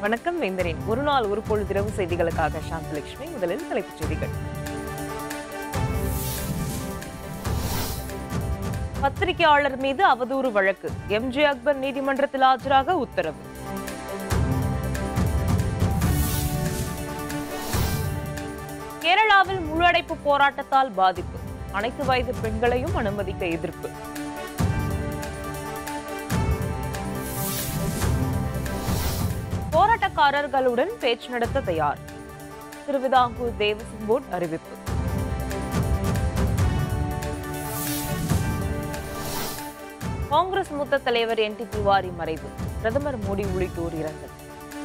வணக்கம் வேந்தரின் ஒரு நாள் ஒரு பொழுது இரவு செய்திகளுக்காக சாந்தலட்சுமி முதலில் தலைப்புச் செய்திகள் பத்திரிகையாளர் மீது அவதூறு வழக்கு எம்ஜே அக்பர் நீதிமன்றத்தில் ஆஜராக உத்தரவு கேரளாவில் முழு அடைப்பு போராட்டத்தால் பாதிப்பு அனைத்து வயது பெண்களையும் அனுமதிக்க எதிர்ப்பு போராட்டக்காரர்களுடன் பேச்சு நடத்த தயார் திருவிதாங்கூர் தேவசம் போர்டு அறிவிப்பு காங்கிரஸ் மூத்த தலைவர் என் டி திவாரி மறைவு பிரதமர் மோடி உள்ளிட்டோர் இரங்கல்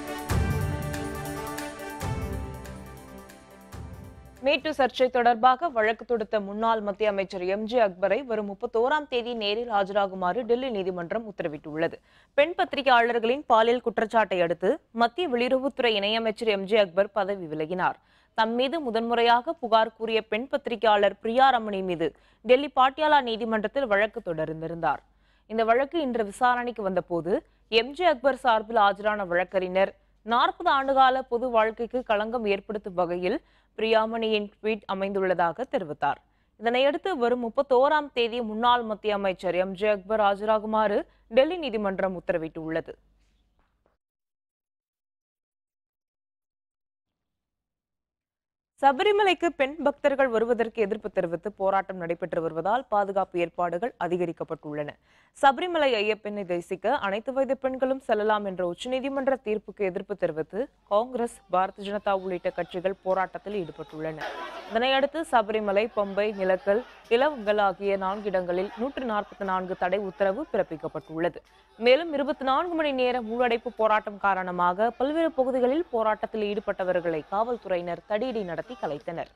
மேட்டு சர்ச்சை தொடர்பாக வழக்கு தொடுத்த முன்னாள் மத்திய அமைச்சர் எம்ஜே அக்பரை வரும் முப்பத்தோராம் தேதி நேரில் ஆஜராகுமாறு டெல்லி நீதிமன்றம் உத்தரவிட்டுள்ளது பெண் பத்திரிகையாளர்களின் பாலியல் குற்றச்சாட்டை அடுத்து மத்திய வெளியுறவுத்துறை இணையமைச்சர் எம்ஜே அக்பர் பதவி விலகினார் தம் மீது முதன்முறையாக புகார் கூறிய பெண் பத்திரிகையாளர் பிரியா ரமணி மீது டெல்லி பாட்டியாலா நீதிமன்றத்தில் வழக்கு தொடர்ந்திருந்தார் இந்த வழக்கு இன்று விசாரணைக்கு வந்தபோது எம்ஜே அக்பர் சார்பில் ஆஜரான வழக்கறிஞர் நாற்பது ஆண்டுகால பொது வாழ்க்கைக்கு களங்கம் ஏற்படுத்தும் வகையில் பிரியாமணியின் ட்வீட் அமைந்துள்ளதாக தெரிவித்தார் இதனையடுத்து வரும் முப்பத்தோராம் தேதி முன்னாள் மத்திய அமைச்சர் எம்ஜே அக்பர் ஆஜராகுமாறு டெல்லி நீதிமன்றம் உத்தரவிட்டுள்ளது சபரிமலைக்கு பெண் பக்தர்கள் வருவதற்கு எதிர்ப்பு தெரிவித்து போராட்டம் நடைபெற்று வருவதால் பாதுகாப்பு ஏற்பாடுகள் அதிகரிக்கப்பட்டுள்ளன சபரிமலை ஐயப்பெண்ணை தரிசிக்க அனைத்து வயது பெண்களும் செல்லலாம் என்ற உச்சநீதிமன்ற தீர்ப்புக்கு எதிர்ப்பு தெரிவித்து காங்கிரஸ் பாரதிய ஜனதா உள்ளிட்ட கட்சிகள் போராட்டத்தில் ஈடுபட்டுள்ளன இதனையடுத்து சபரிமலை பம்பை நிலக்கல் இலவங்கல் ஆகிய நான்கு இடங்களில் நூற்று நாற்பத்தி நான்கு தடை உத்தரவு பிறப்பிக்கப்பட்டுள்ளது மேலும் இருபத்தி நான்கு மணி நேர மூழடைப்பு போராட்டம் காரணமாக பல்வேறு பகுதிகளில் போராட்டத்தில் ஈடுபட்டவர்களை காவல்துறையினர் தடியடி நடத்தி கலைத்தனர்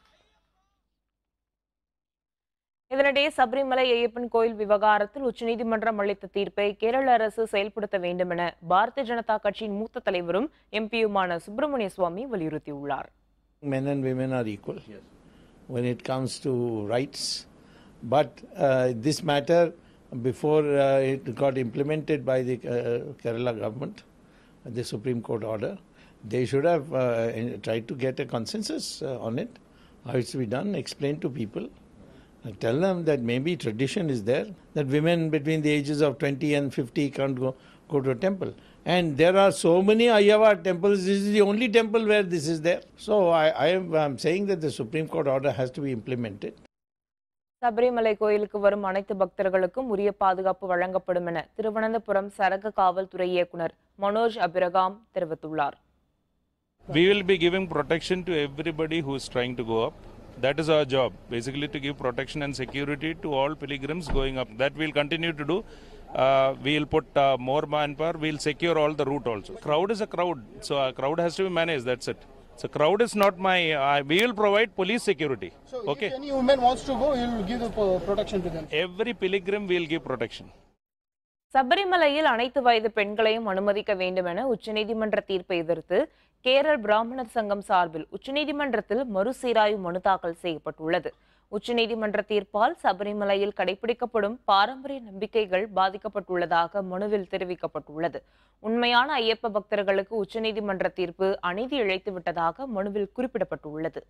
இதனிடையே சபரிமலை ஐயப்பன் கோயில் விவகாரத்தில் உச்சநீதிமன்றம் அளித்த தீர்ப்பை கேரள அரசு செயல்படுத்த வேண்டும் என பாரதிய ஜனதா கட்சியின் மூத்த தலைவரும் எம்பியுமான சுப்பிரமணிய சுவாமி வலியுறுத்தியுள்ளார் Men and women are equal when it comes to rights. But uh, this matter, before uh, it got implemented by the uh, Kerala government, the Supreme Court order, they should have uh, in- tried to get a consensus uh, on it, how it's to be done, explain to people. and Tell them that maybe tradition is there, that women between the ages of 20 and 50 can't go, go to a temple. And there are so many Ayava temples, this is the only temple where this is there. So I, I am I'm saying that the Supreme Court order has to be implemented. Sabarimala கோயிலுக்கு வரும் அனைத்து பக்தர்களுக்கும் உரிய பாதுகாப்பு வழங்கப்படும் என திருவனந்தபுரம் சரக காவல்துறை இயக்குனர் மனோஜ் அபிரகாம் தெரிவித்துள்ளார் We will be giving protection to everybody who is trying to go up. That is our job, basically to give protection and security to all pilgrims going up. That we'll continue to do. Uh, we'll put uh, more manpower. We'll secure all the route also. Crowd is a crowd, so a crowd has to be managed. That's it. So crowd is not my. Uh, we will provide police security. So Okay. if any woman wants to go, you will give the po- protection to them. Every pilgrim will give protection. சபரிமலையில் அனைத்து வயது பெண்களையும் அனுமதிக்க வேண்டும் என உச்சநீதிமன்ற தீர்ப்பை எதிர்த்து கேரள பிராமணர் சங்கம் சார்பில் உச்சநீதிமன்றத்தில் மறுசீராய்வு மனு தாக்கல் செய்யப்பட்டுள்ளது உச்சநீதிமன்ற தீர்ப்பால் சபரிமலையில் கடைபிடிக்கப்படும் பாரம்பரிய நம்பிக்கைகள் பாதிக்கப்பட்டுள்ளதாக மனுவில் தெரிவிக்கப்பட்டுள்ளது உண்மையான ஐயப்ப பக்தர்களுக்கு உச்சநீதிமன்ற தீர்ப்பு அநீதி இழைத்து விட்டதாக மனுவில் குறிப்பிடப்பட்டுள்ளது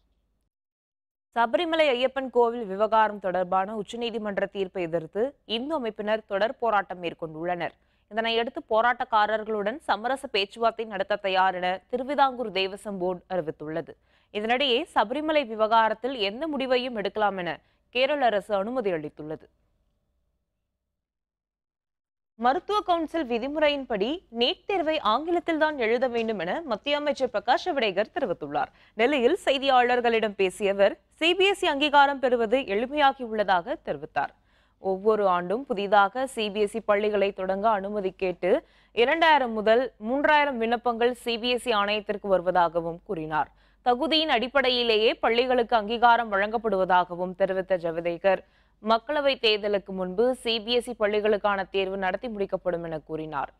சபரிமலை ஐயப்பன் கோவில் விவகாரம் தொடர்பான உச்சநீதிமன்ற தீர்ப்பை எதிர்த்து இந்து அமைப்பினர் தொடர் போராட்டம் மேற்கொண்டுள்ளனர் இதனையடுத்து போராட்டக்காரர்களுடன் சமரச பேச்சுவார்த்தை நடத்த தயார் என திருவிதாங்கூர் தேவசம் போர்டு அறிவித்துள்ளது இதனிடையே சபரிமலை விவகாரத்தில் எந்த முடிவையும் எடுக்கலாம் என கேரள அரசு அனுமதி அளித்துள்ளது மருத்துவ கவுன்சில் விதிமுறையின்படி நீட் தேர்வை ஆங்கிலத்தில் தான் எழுத வேண்டும் என மத்திய அமைச்சர் பிரகாஷ் ஜவடேகர் தெரிவித்துள்ளார் டெல்லியில் செய்தியாளர்களிடம் பேசிய அவர் சிபிஎஸ்இ அங்கீகாரம் பெறுவது எளிமையாகியுள்ளதாக தெரிவித்தார் ஒவ்வொரு ஆண்டும் புதிதாக சிபிஎஸ்இ பள்ளிகளை தொடங்க அனுமதி கேட்டு இரண்டாயிரம் முதல் மூன்றாயிரம் விண்ணப்பங்கள் சிபிஎஸ்இ ஆணையத்திற்கு வருவதாகவும் கூறினார் தகுதியின் அடிப்படையிலேயே பள்ளிகளுக்கு அங்கீகாரம் வழங்கப்படுவதாகவும் தெரிவித்த ஜவடேகர் மக்களவைத் தேர்தலுக்கு முன்பு சிபிஎஸ்இ பள்ளிகளுக்கான தேர்வு நடத்தி முடிக்கப்படும் என கூறினார்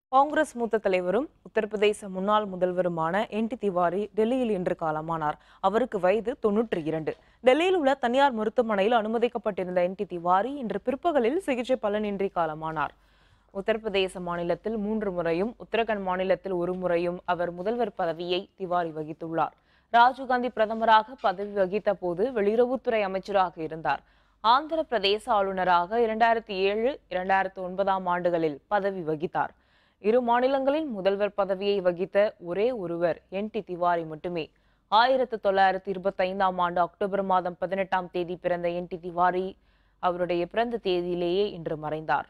காங்கிரஸ் மூத்த தலைவரும் உத்தரப்பிரதேச முன்னாள் முதல்வருமான என் டி திவாரி டெல்லியில் இன்று காலமானார் அவருக்கு வயது தொன்னூற்றி இரண்டு டெல்லியில் உள்ள தனியார் மருத்துவமனையில் அனுமதிக்கப்பட்டிருந்த என் டி திவாரி இன்று பிற்பகலில் சிகிச்சை பலனின்றி காலமானார் உத்தரப்பிரதேச மாநிலத்தில் மூன்று முறையும் உத்தரகண்ட் மாநிலத்தில் ஒரு முறையும் அவர் முதல்வர் பதவியை திவாரி வகித்துள்ளார் ராஜீவ்காந்தி பிரதமராக பதவி வகித்த போது வெளியுறவுத்துறை அமைச்சராக இருந்தார் ஆந்திர பிரதேச ஆளுநராக இரண்டாயிரத்தி ஏழு இரண்டாயிரத்தி ஒன்பதாம் ஆண்டுகளில் பதவி வகித்தார் இரு மாநிலங்களின் முதல்வர் பதவியை வகித்த ஒரே ஒருவர் என் டி திவாரி மட்டுமே ஆயிரத்து தொள்ளாயிரத்தி இருபத்தி ஐந்தாம் ஆண்டு அக்டோபர் மாதம் பதினெட்டாம் தேதி பிறந்த என் டி திவாரி அவருடைய பிறந்த தேதியிலேயே இன்று மறைந்தார்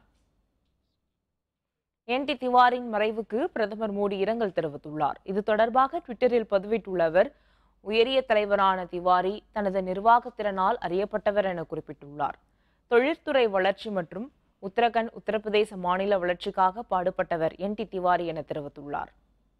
என் டி திவாரின் மறைவுக்கு பிரதமர் மோடி இரங்கல் தெரிவித்துள்ளார் இது தொடர்பாக ட்விட்டரில் பதிவிட்டுள்ள அவர் உயரிய தலைவரான திவாரி தனது நிர்வாகத்திறனால் அறியப்பட்டவர் என குறிப்பிட்டுள்ளார் தொழிற்துறை வளர்ச்சி மற்றும் உத்தரகண்ட் உத்தரப்பிரதேச மாநில வளர்ச்சிக்காக பாடுபட்டவர் என் டி திவாரி என தெரிவித்துள்ளார்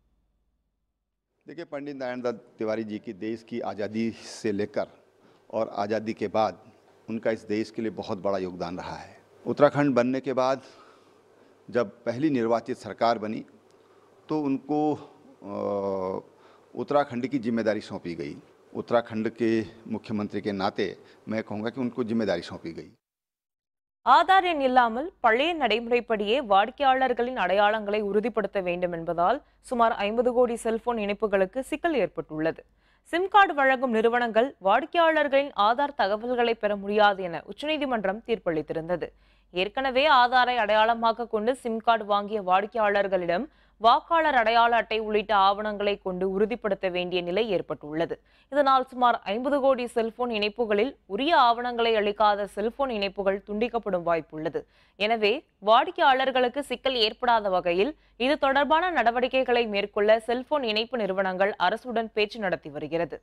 देखिए पंडित नारायण दत्त तिवारी जी की देश की आज़ादी से लेकर और आज़ादी के बाद उनका इस देश के लिए बहुत बड़ा योगदान रहा है उत्तराखंड बनने के बाद जब पहली निर्वाचित सरकार बनी तो उनको अ, उत्तराखंड की जिम्मेदारी सौंपी गई उत्तराखंड के मुख्यमंत्री के नाते मैं कहूँगा कि उनको जिम्मेदारी सौंपी गई ஆதார் எண் இல்லாமல் பழைய நடைமுறைப்படியே வாடிக்கையாளர்களின் அடையாளங்களை உறுதிப்படுத்த வேண்டும் என்பதால் சுமார் ஐம்பது கோடி செல்போன் இணைப்புகளுக்கு சிக்கல் ஏற்பட்டுள்ளது சிம் கார்டு வழங்கும் நிறுவனங்கள் வாடிக்கையாளர்களின் ஆதார் தகவல்களை பெற முடியாது என உச்சநீதிமன்றம் தீர்ப்பளித்திருந்தது ஏற்கனவே ஆதாரை அடையாளமாக கொண்டு சிம் கார்டு வாங்கிய வாடிக்கையாளர்களிடம் வாக்காளர் அடையாள அட்டை உள்ளிட்ட ஆவணங்களை கொண்டு உறுதிப்படுத்த வேண்டிய நிலை ஏற்பட்டுள்ளது இதனால் சுமார் ஐம்பது கோடி செல்போன் இணைப்புகளில் உரிய ஆவணங்களை அளிக்காத செல்போன் இணைப்புகள் துண்டிக்கப்படும் வாய்ப்புள்ளது எனவே வாடிக்கையாளர்களுக்கு சிக்கல் ஏற்படாத வகையில் இது தொடர்பான நடவடிக்கைகளை மேற்கொள்ள செல்போன் இணைப்பு நிறுவனங்கள் அரசுடன் பேச்சு நடத்தி வருகிறது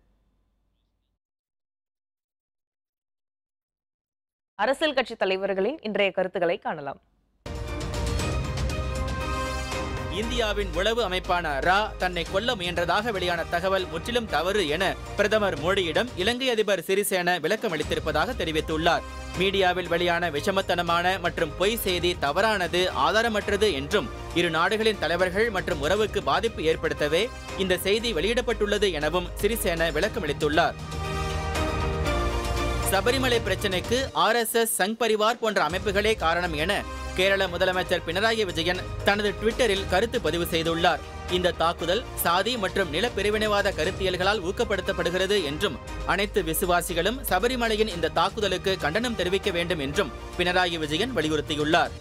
அரசியல் கட்சி தலைவர்களின் இன்றைய கருத்துக்களை காணலாம் இந்தியாவின் உளவு அமைப்பான ரா தன்னை கொல்ல முயன்றதாக வெளியான தகவல் முற்றிலும் தவறு என பிரதமர் மோடியிடம் இலங்கை அதிபர் சிறிசேன விளக்கம் அளித்திருப்பதாக தெரிவித்துள்ளார் மீடியாவில் வெளியான விஷமத்தனமான மற்றும் பொய் செய்தி தவறானது ஆதாரமற்றது என்றும் இரு நாடுகளின் தலைவர்கள் மற்றும் உறவுக்கு பாதிப்பு ஏற்படுத்தவே இந்த செய்தி வெளியிடப்பட்டுள்ளது எனவும் சிறிசேன விளக்கமளித்துள்ளார் சபரிமலை பிரச்சினைக்கு ஆர்எஸ்எஸ் சங் பரிவார் போன்ற அமைப்புகளே காரணம் என கேரள முதலமைச்சர் பினராயி விஜயன் தனது ட்விட்டரில் கருத்து பதிவு செய்துள்ளார் இந்த தாக்குதல் சாதி மற்றும் நில பிரிவினைவாத கருத்தியல்களால் ஊக்கப்படுத்தப்படுகிறது என்றும் அனைத்து விசுவாசிகளும் சபரிமலையின் இந்த தாக்குதலுக்கு கண்டனம் தெரிவிக்க வேண்டும் என்றும் பினராயி விஜயன் வலியுறுத்தியுள்ளார்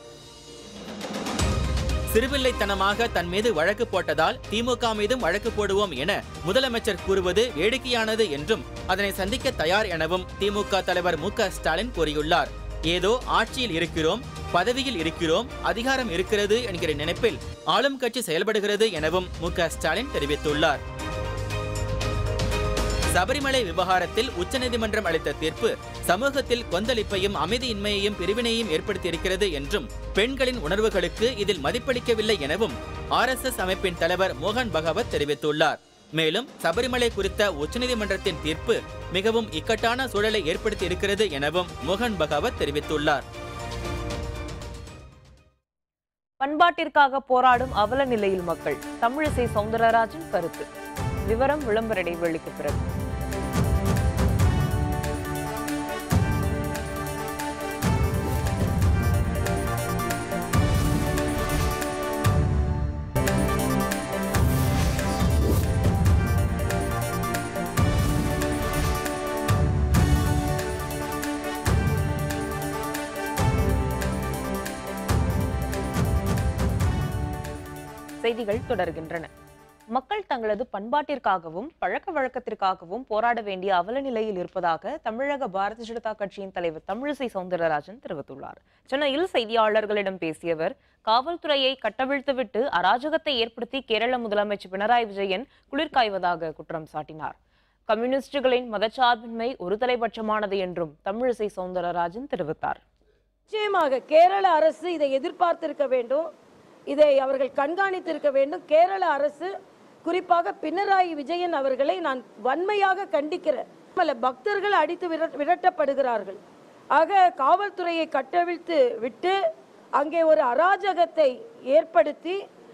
சிறுபிள்ளைத்தனமாக தன் மீது வழக்கு போட்டதால் திமுக மீதும் வழக்கு போடுவோம் என முதலமைச்சர் கூறுவது வேடிக்கையானது என்றும் அதனை சந்திக்க தயார் எனவும் திமுக தலைவர் மு க ஸ்டாலின் கூறியுள்ளார் ஏதோ ஆட்சியில் இருக்கிறோம் பதவியில் இருக்கிறோம் அதிகாரம் இருக்கிறது என்கிற நினைப்பில் ஆளும் கட்சி செயல்படுகிறது எனவும் மு க ஸ்டாலின் தெரிவித்துள்ளார் சபரிமலை விவகாரத்தில் உச்சநீதிமன்றம் அளித்த தீர்ப்பு சமூகத்தில் கொந்தளிப்பையும் அமைதியின்மையையும் பிரிவினையும் ஏற்படுத்தியிருக்கிறது என்றும் பெண்களின் உணர்வுகளுக்கு இதில் மதிப்பளிக்கவில்லை எனவும் ஆர்எஸ்எஸ் அமைப்பின் தலைவர் மோகன் பகவத் தெரிவித்துள்ளார் மேலும் சபரிமலை குறித்த உச்சநீதிமன்றத்தின் தீர்ப்பு மிகவும் இக்கட்டான சூழலை ஏற்படுத்தி இருக்கிறது எனவும் மோகன் பகவத் தெரிவித்துள்ளார் பண்பாட்டிற்காக போராடும் அவல நிலையில் மக்கள் தமிழிசை சவுந்தரராஜன் கருத்து விவரம் விளம்பர இடைவெளிக்கு பிறகு செய்திகள் தொடர்கின்றன மக்கள் தங்களது பண்பாட்டிற்காகவும் பழக்க வழக்கத்திற்காகவும் போராட வேண்டிய அவல நிலையில் இருப்பதாக தமிழக பாரதிய ஜனதா கட்சியின் தலைவர் தமிழிசை சவுந்தரராஜன் தெரிவித்துள்ளார் சென்னையில் செய்தியாளர்களிடம் பேசிய அவர் காவல்துறையை கட்டவிழ்த்துவிட்டு அராஜகத்தை ஏற்படுத்தி கேரள முதலமைச்சர் பினராயி விஜயன் குளிர்காய்வதாக குற்றம் சாட்டினார் கம்யூனிஸ்டுகளின் மதச்சார்பின்மை ஒருதலைபட்சமானது என்றும் தமிழிசை சவுந்தரராஜன் தெரிவித்தார் நிச்சயமாக கேரள அரசு இதை எதிர்பார்த்திருக்க வேண்டும் இதை அவர்கள் கண்காணித்திருக்க வேண்டும் கேரள அரசு குறிப்பாக பினராயி விஜயன் அவர்களை நான் வன்மையாக கண்டிக்கிறேன் அல்ல, பக்தர்கள் அடித்து விரட்- விரட்டப்படுகிறார்கள் ஆக காவல்துறையை கட்டவிழ்த்து விட்டு அங்கே ஒரு அராஜகத்தை ஏற்படுத்தி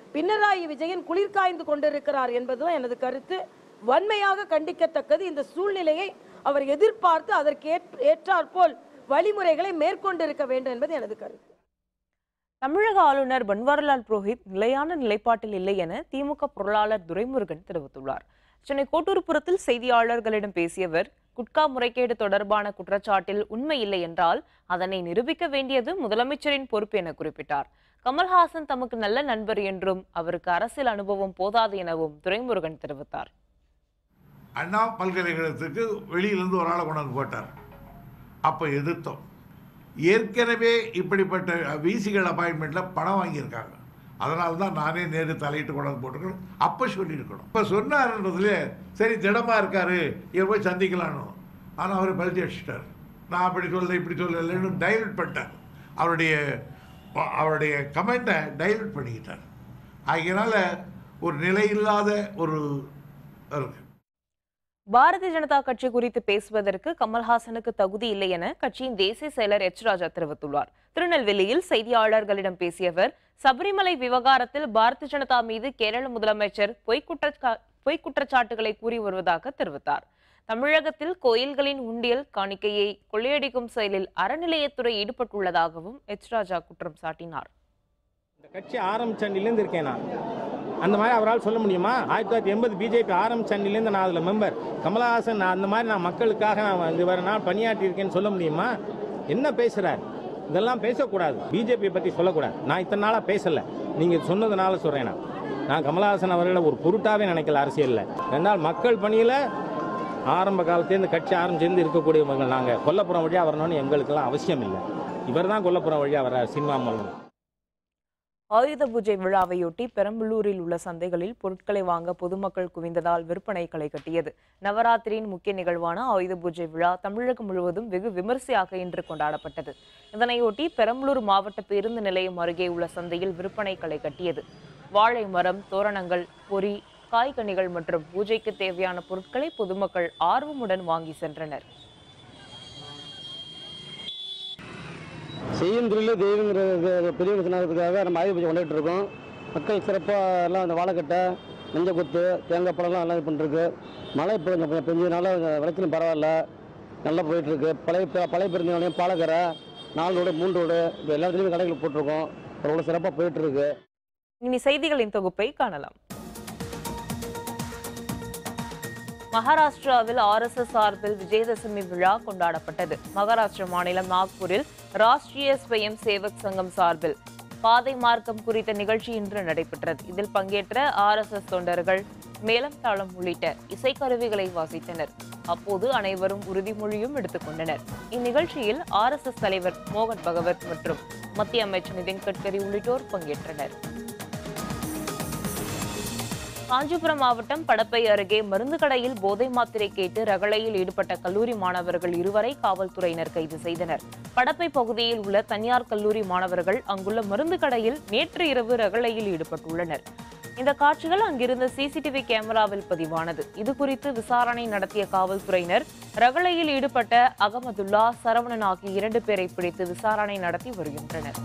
பினராயி விஜயன் குளிர்காய்ந்து கொண்டிருக்கிறார் என்பதுதான் எனது கருத்து வன்மையாக கண்டிக்கத்தக்கது இந்த சூழ்நிலையை அவர் எதிர்பார்த்து அதற்கு ஏற்- ஏற்றாற்போல் வழிமுறைகளை மேற்கொண்டிருக்க வேண்டும் என்பது எனது கருத்து தமிழக ஆளுநர் பன்வாரிலால் புரோஹித் நிலையான நிலைப்பாட்டில் இல்லை என திமுக பொருளாளர் துரைமுருகன் தெரிவித்துள்ளார் சென்னை கோட்டூர்புரத்தில் செய்தியாளர்களிடம் பேசியவர் குட்கா முறைகேடு தொடர்பான குற்றச்சாட்டில் உண்மை இல்லை என்றால் அதனை நிரூபிக்க வேண்டியது முதலமைச்சரின் பொறுப்பு என குறிப்பிட்டார் கமல்ஹாசன் தமக்கு நல்ல நண்பர் என்றும் அவருக்கு அரசியல் அனுபவம் போதாது எனவும் துரைமுருகன் தெரிவித்தார் அண்ணா பல்கலைக்கழகத்துக்கு வெளியிலேருந்து ஒரு ஆளை கொண்டாந்து போட்டார் அப்போ எதிர்த்தோம் ஏற்கனவே இப்படிப்பட்ட விசிகள் அப்பாயின்மெண்ட்டில் பணம் வாங்கியிருக்காங்க அதனால தான் நானே நேரு தலையிட்டு கொண்டாந்து போட்டுக்கணும் அப்போ சொல்லியிருக்கணும் இப்போ சொன்னாருன்றதுல சரி திடமாக இருக்காரு இவர் போய் சந்திக்கலான்னு ஆனால் அவர் பல்ட்டி அடிச்சிட்டார் நான் அப்படி சொல்ல இப்படி சொல்லலைன்னு டைலூட் பண்ணிட்டார் அவருடைய அவருடைய கமெண்ட்டை டைலூட் பண்ணிக்கிட்டார் ஆகையினால ஒரு நிலையில்லாத ஒரு இருக்கு பாரதிய ஜனதா கட்சி குறித்து பேசுவதற்கு கமல்ஹாசனுக்கு தகுதி இல்லை என கட்சியின் தேசிய செயலர் எச் ராஜா தெரிவித்துள்ளார் திருநெல்வேலியில் செய்தியாளர்களிடம் பேசிய அவர் சபரிமலை விவகாரத்தில் பாரதிய ஜனதா மீது கேரள முதலமைச்சர் பொய் குற்றச்சா பொய் குற்றச்சாட்டுகளை கூறி வருவதாக தெரிவித்தார் தமிழகத்தில் கோயில்களின் உண்டியல் காணிக்கையை கொள்ளையடிக்கும் செயலில் அறநிலையத்துறை ஈடுபட்டுள்ளதாகவும் எச் ராஜா குற்றம் சாட்டினார் இந்த கட்சி ஆரம்பிச்சண்டிலேருந்து இருக்கேன் நான் அந்த மாதிரி அவரால் சொல்ல முடியுமா ஆயிரத்தி தொள்ளாயிரத்தி எண்பது பிஜேபி ஆரம்பிச்சண்டிலேருந்து நான் அதில் மெம்பர் கமலஹாசன் நான் அந்த மாதிரி நான் மக்களுக்காக நான் இது வர நாள் பணியாற்றியிருக்கேன்னு சொல்ல முடியுமா என்ன பேசுகிறார் இதெல்லாம் பேசக்கூடாது பிஜேபியை பற்றி சொல்லக்கூடாது நான் இத்தனை நாளாக பேசலை நீங்கள் சொன்னதுனால சொல்கிறேன் நான் நான் கமலஹாசன் அவர்களை ஒரு பொருட்டாவே நினைக்கல அரசியலில் ரெண்டால் மக்கள் பணியில் ஆரம்ப காலத்துலேருந்து கட்சி ஆரம்பிச்சிருந்து இருக்கக்கூடியவங்க நாங்கள் கொல்லப்புறம் வழியாக வரணும்னு எங்களுக்கெல்லாம் அவசியம் இல்லை இவர் தான் கொல்லப்புறம் வழியாக வர்றார் சினிமா மூலம் ஆயுத பூஜை விழாவையொட்டி பெரம்பலூரில் உள்ள சந்தைகளில் பொருட்களை வாங்க பொதுமக்கள் குவிந்ததால் விற்பனை களை கட்டியது நவராத்திரியின் முக்கிய நிகழ்வான ஆயுத பூஜை விழா தமிழகம் முழுவதும் வெகு விமரிசையாக இன்று கொண்டாடப்பட்டது இதனையொட்டி பெரம்பலூர் மாவட்ட பேருந்து நிலையம் அருகே உள்ள சந்தையில் விற்பனை களை கட்டியது வாழை மரம் தோரணங்கள் பொறி காய்கனிகள் மற்றும் பூஜைக்கு தேவையான பொருட்களை பொதுமக்கள் ஆர்வமுடன் வாங்கி சென்றனர் செய்யும் தொழில் தெய்வங்கிற பெரிய மனுஷனாகிறதுக்காக நம்ம ஆயுத பூஜை கொண்டாடிட்டு இருக்கோம் மக்கள் சிறப்பாக எல்லாம் அந்த வாழைக்கட்டை மஞ்சள் கொத்து தேங்காய் பழம்லாம் எல்லாம் இது பண்ணிருக்கு மழை இப்போ கொஞ்சம் கொஞ்சம் பெஞ்சதுனால விளக்கிலும் பரவாயில்ல நல்லா போயிட்டுருக்கு பழைய ப- பழைய பெருந்தாலையும் பாலக்கரை நாலு ரோடு மூன்று ரோடு இப்போ எல்லாத்துலேயுமே கடைகள் போட்டிருக்கோம் அவ்வளோ சிறப்பாக போயிட்டுருக்கு இனி செய்திகளின் தொகுப்பை காணலாம் மகாராஷ்டிராவில் ஆர்எஸ்எஸ் சார்பில் விஜயதசமி விழா கொண்டாடப்பட்டது மகாராஷ்டிர மாநிலம் நாக்பூரில் ராஷ்டிரிய ஸ்வயம் சேவக் சங்கம் சார்பில் பாதை மார்க்கம் குறித்த நிகழ்ச்சி இன்று நடைபெற்றது இதில் பங்கேற்ற ஆர்எஸ்எஸ் தொண்டர்கள் மேளம் தாளம் உள்ளிட்ட இசைக்கருவிகளை வாசித்தனர் அப்போது அனைவரும் உறுதிமொழியும் எடுத்துக்கொண்டனர் இந்நிகழ்ச்சியில் ஆர்எஸ்எஸ் தலைவர் மோகன் பகவத் மற்றும் மத்திய அமைச்சர் நிதின் கட்கரி உள்ளிட்டோர் பங்கேற்றனர் காஞ்சிபுரம் மாவட்டம் படப்பை அருகே மருந்து கடையில் போதை மாத்திரை கேட்டு ரகளையில் ஈடுபட்ட கல்லூரி மாணவர்கள் இருவரை காவல்துறையினர் கைது செய்தனர் படப்பை பகுதியில் உள்ள தனியார் கல்லூரி மாணவர்கள் அங்குள்ள மருந்து கடையில் நேற்று இரவு ரகளையில் ஈடுபட்டுள்ளனர் இந்த காட்சிகள் அங்கிருந்த சிசிடிவி கேமராவில் பதிவானது இது குறித்து விசாரணை நடத்திய காவல்துறையினர் ரகளையில் ஈடுபட்ட அகமதுல்லா சரவணன் ஆகிய இரண்டு பேரை பிடித்து விசாரணை நடத்தி வருகின்றனர்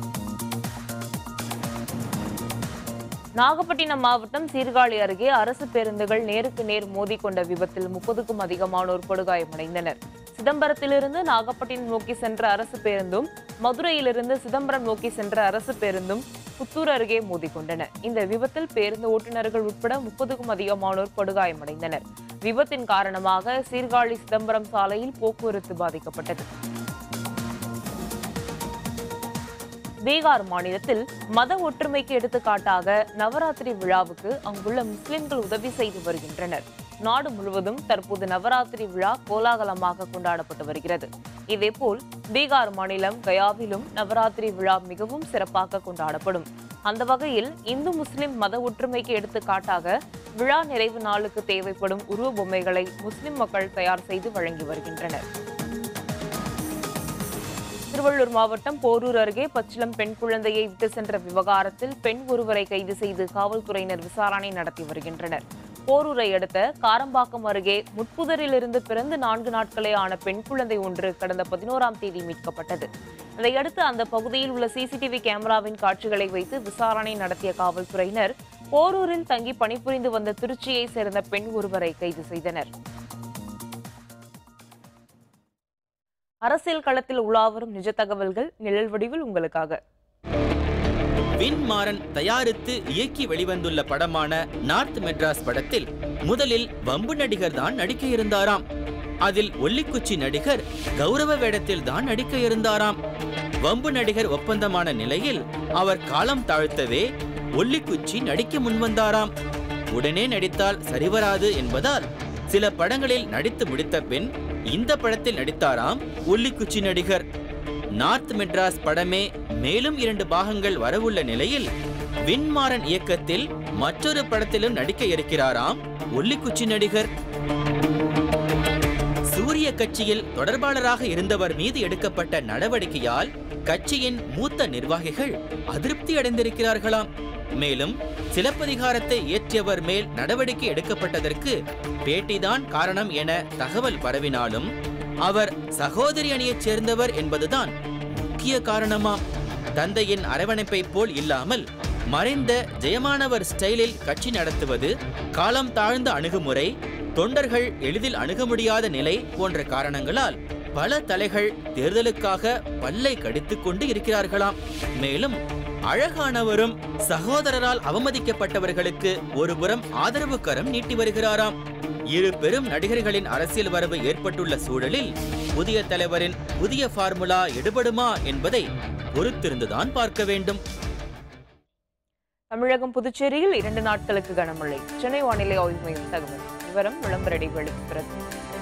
நாகப்பட்டினம் மாவட்டம் சீர்காழி அருகே அரசு பேருந்துகள் நேருக்கு நேர் மோதிக்கொண்ட விபத்தில் முப்பதுக்கும் அதிகமானோர் படுகாயமடைந்தனர் சிதம்பரத்திலிருந்து நாகப்பட்டினம் நோக்கி சென்ற அரசு பேருந்தும் மதுரையிலிருந்து சிதம்பரம் நோக்கி சென்ற அரசு பேருந்தும் புத்தூர் அருகே மோதிக்கொண்டன இந்த விபத்தில் பேருந்து ஓட்டுநர்கள் உட்பட முப்பதுக்கும் அதிகமானோர் படுகாயமடைந்தனர் விபத்தின் காரணமாக சீர்காழி சிதம்பரம் சாலையில் போக்குவரத்து பாதிக்கப்பட்டது பீகார் மாநிலத்தில் மத ஒற்றுமைக்கு எடுத்துக்காட்டாக நவராத்திரி விழாவுக்கு அங்குள்ள முஸ்லிம்கள் உதவி செய்து வருகின்றனர் நாடு முழுவதும் தற்போது நவராத்திரி விழா கோலாகலமாக கொண்டாடப்பட்டு வருகிறது இதேபோல் பீகார் மாநிலம் கயாவிலும் நவராத்திரி விழா மிகவும் சிறப்பாக கொண்டாடப்படும் அந்த வகையில் இந்து முஸ்லிம் மத ஒற்றுமைக்கு எடுத்துக்காட்டாக விழா நிறைவு நாளுக்கு தேவைப்படும் உருவ பொம்மைகளை முஸ்லிம் மக்கள் தயார் செய்து வழங்கி வருகின்றனர் திருவள்ளூர் மாவட்டம் போரூர் அருகே பச்சிளம் பெண் குழந்தையை விட்டு சென்ற விவகாரத்தில் பெண் ஒருவரை கைது செய்து காவல்துறையினர் விசாரணை நடத்தி வருகின்றனர் போரூரை அடுத்த காரம்பாக்கம் அருகே முட்புதரிலிருந்து பிறந்து நான்கு நாட்களே ஆன பெண் குழந்தை ஒன்று கடந்த பதினோராம் தேதி மீட்கப்பட்டது அதையடுத்து அந்த பகுதியில் உள்ள சிசிடிவி கேமராவின் காட்சிகளை வைத்து விசாரணை நடத்திய காவல்துறையினர் போரூரில் தங்கி பணிபுரிந்து வந்த திருச்சியை சேர்ந்த பெண் ஒருவரை கைது செய்தனர் அரசியல் களத்தில் உலாவரும் நிஜ தகவல்கள் நிழல் வடிவில் உங்களுக்காக வின்மாறன் தயாரித்து இயக்கி வெளிவந்துள்ள படமான நார்த் மெட்ராஸ் படத்தில் முதலில் வம்பு நடிகர் தான் நடிக்க இருந்தாராம் அதில் ஒல்லிக்குச்சி நடிகர் கௌரவ வேடத்தில் தான் நடிக்க இருந்தாராம் வம்பு நடிகர் ஒப்பந்தமான நிலையில் அவர் காலம் தாழ்த்தவே ஒல்லிக்குச்சி நடிக்க முன்வந்தாராம் உடனே நடித்தால் சரிவராது என்பதால் சில படங்களில் நடித்து முடித்த பின் இந்த படத்தில் நடித்தாராம் ஒல்லிக்குச்சி நடிகர் நார்த் மெட்ராஸ் படமே மேலும் இரண்டு பாகங்கள் வரவுள்ள நிலையில் வின்மாறன் இயக்கத்தில் மற்றொரு படத்திலும் நடிக்க இருக்கிறாராம் ஒல்லிக்குச்சி நடிகர் சூரிய கட்சியில் தொடர்பாளராக இருந்தவர் மீது எடுக்கப்பட்ட நடவடிக்கையால் கட்சியின் மூத்த நிர்வாகிகள் அதிருப்தி அடைந்திருக்கிறார்களாம் மேலும் சிலப்பதிகாரத்தை இயற்றியவர் மேல் நடவடிக்கை எடுக்கப்பட்டதற்கு பேட்டிதான் காரணம் என தகவல் பரவினாலும் அவர் சகோதரி அணியைச் சேர்ந்தவர் என்பதுதான் முக்கிய காரணமாம் தந்தையின் அரவணைப்பை போல் இல்லாமல் மறைந்த ஜெயமானவர் ஸ்டைலில் கட்சி நடத்துவது காலம் தாழ்ந்த அணுகுமுறை தொண்டர்கள் எளிதில் அணுக முடியாத நிலை போன்ற காரணங்களால் பல தலைகள் தேர்தலுக்காக பல்லை கடித்துக் கொண்டு இருக்கிறார்களாம் மேலும் அழகானவரும் சகோதரரால் அவமதிக்கப்பட்டவர்களுக்கு ஒருபுறம் ஆதரவு கரம் நீட்டி வருகிறாராம் இரு பெரும் நடிகர்களின் அரசியல் வரவு ஏற்பட்டுள்ள சூழலில் புதிய தலைவரின் புதிய ஃபார்முலா எடுபடுமா என்பதை பொறுத்திருந்துதான் பார்க்க வேண்டும் தமிழகம் புதுச்சேரியில் இரண்டு நாட்களுக்கு கனமழை சென்னை வானிலை ஆய்வு மையம் தகவல் விவரம் விளம்பர இடைவெளிக்கு பிறகு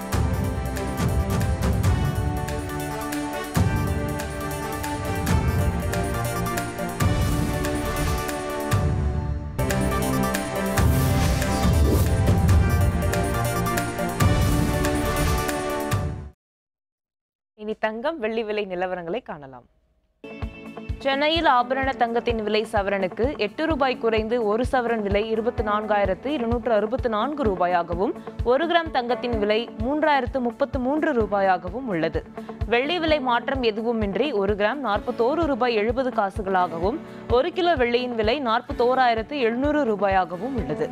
இனி தங்கம் வெள்ளி விலை நிலவரங்களை காணலாம் சென்னையில் ஆபரண தங்கத்தின் விலை சவரனுக்கு எட்டு ரூபாய் குறைந்து ஒரு சவரன் விலை இருபத்தி நான்காயிரத்து இருநூற்று அறுபத்து நான்கு ரூபாயாகவும் ஒரு கிராம் தங்கத்தின் விலை மூன்றாயிரத்து முப்பத்து மூன்று ரூபாயாகவும் உள்ளது வெள்ளி விலை மாற்றம் எதுவுமின்றி ஒரு கிராம் நாற்பத்தோரு ரூபாய் எழுபது காசுகளாகவும் ஒரு கிலோ வெள்ளியின் விலை நாற்பத்தோராயிரத்து எழுநூறு ரூபாயாகவும் உள்ளது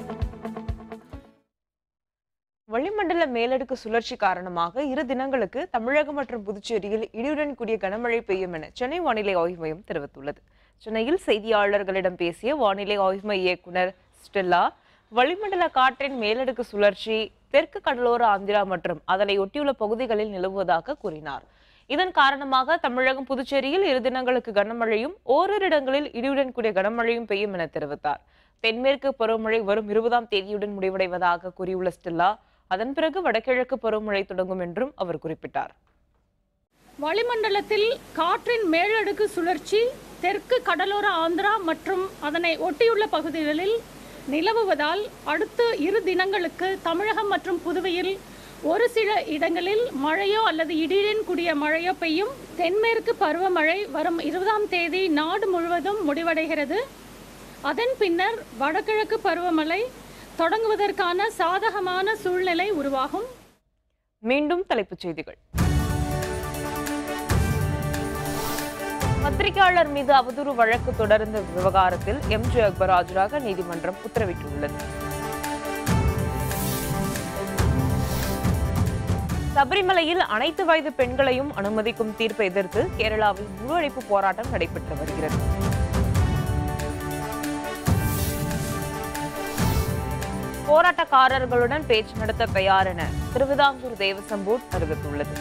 வளிமண்டல மேலடுக்கு சுழற்சி காரணமாக இரு தினங்களுக்கு தமிழகம் மற்றும் புதுச்சேரியில் இடியுடன் கூடிய கனமழை பெய்யும் என சென்னை வானிலை ஆய்வு மையம் தெரிவித்துள்ளது சென்னையில் செய்தியாளர்களிடம் பேசிய வானிலை ஆய்வு மைய இயக்குனர் ஸ்டெல்லா வளிமண்டல காற்றின் மேலடுக்கு சுழற்சி தெற்கு கடலோர ஆந்திரா மற்றும் அதனை ஒட்டியுள்ள பகுதிகளில் நிலவுவதாக கூறினார் இதன் காரணமாக தமிழகம் புதுச்சேரியில் இரு தினங்களுக்கு கனமழையும் ஓரிரு இடங்களில் இடியுடன் கூடிய கனமழையும் பெய்யும் என தெரிவித்தார் தென்மேற்கு பருவமழை வரும் இருபதாம் தேதியுடன் முடிவடைவதாக கூறியுள்ள ஸ்டெல்லா அதன் பிறகு வடகிழக்கு பருவமழை தொடங்கும் என்றும் அவர் குறிப்பிட்டார் வளிமண்டலத்தில் காற்றின் மேலடுக்கு சுழற்சி தெற்கு கடலோர ஆந்திரா மற்றும் அதனை ஒட்டியுள்ள பகுதிகளில் நிலவுவதால் அடுத்த இரு தினங்களுக்கு தமிழகம் மற்றும் புதுவையில் ஒரு சில இடங்களில் மழையோ அல்லது இடியுடன் கூடிய மழையோ பெய்யும் தென்மேற்கு பருவமழை வரும் இருபதாம் தேதி நாடு முழுவதும் முடிவடைகிறது அதன் பின்னர் வடகிழக்கு பருவமழை தொடங்குவதற்கான சாதகமான சூழ்நிலை உருவாகும் மீண்டும் தலைப்புச் செய்திகள் பத்திரிகையாளர் மீது அவதூறு வழக்கு தொடர்ந்த விவகாரத்தில் எம்ஜி அக்பர் ஆஜராக நீதிமன்றம் உத்தரவிட்டுள்ளது சபரிமலையில் அனைத்து வயது பெண்களையும் அனுமதிக்கும் தீர்ப்பை எதிர்த்து கேரளாவில் முழு அடைப்பு போராட்டம் நடைபெற்று வருகிறது போராட்டக்காரர்களுடன் பேச்சு நடத்த தயார் என திருவிதாங்கூர் தேவசம் போர்டு அறிவித்துள்ளது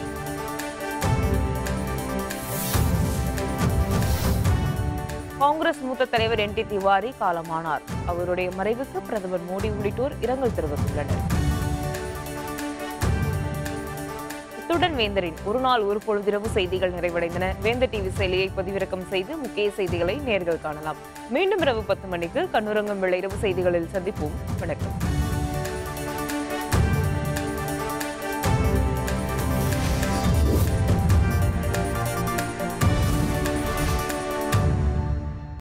காங்கிரஸ் மூத்த தலைவர் என் டி திவாரி காலமானார் அவருடைய மறைவுக்கு பிரதமர் மோடி உள்ளிட்டோர் இரங்கல் தெரிவித்துள்ளனர் இத்துடன் வேந்தரின் ஒரு நாள் ஒரு பொழுதிரவு செய்திகள் நிறைவடைந்தன வேந்தர் டிவி செயலியை பதிவிறக்கம் செய்து முக்கிய செய்திகளை நேர்கள் காணலாம் மீண்டும் இரவு பத்து மணிக்கு கண்ணுரங்கம் வெள்ளிரவு செய்திகளில் சந்திப்போம் வணக்கம்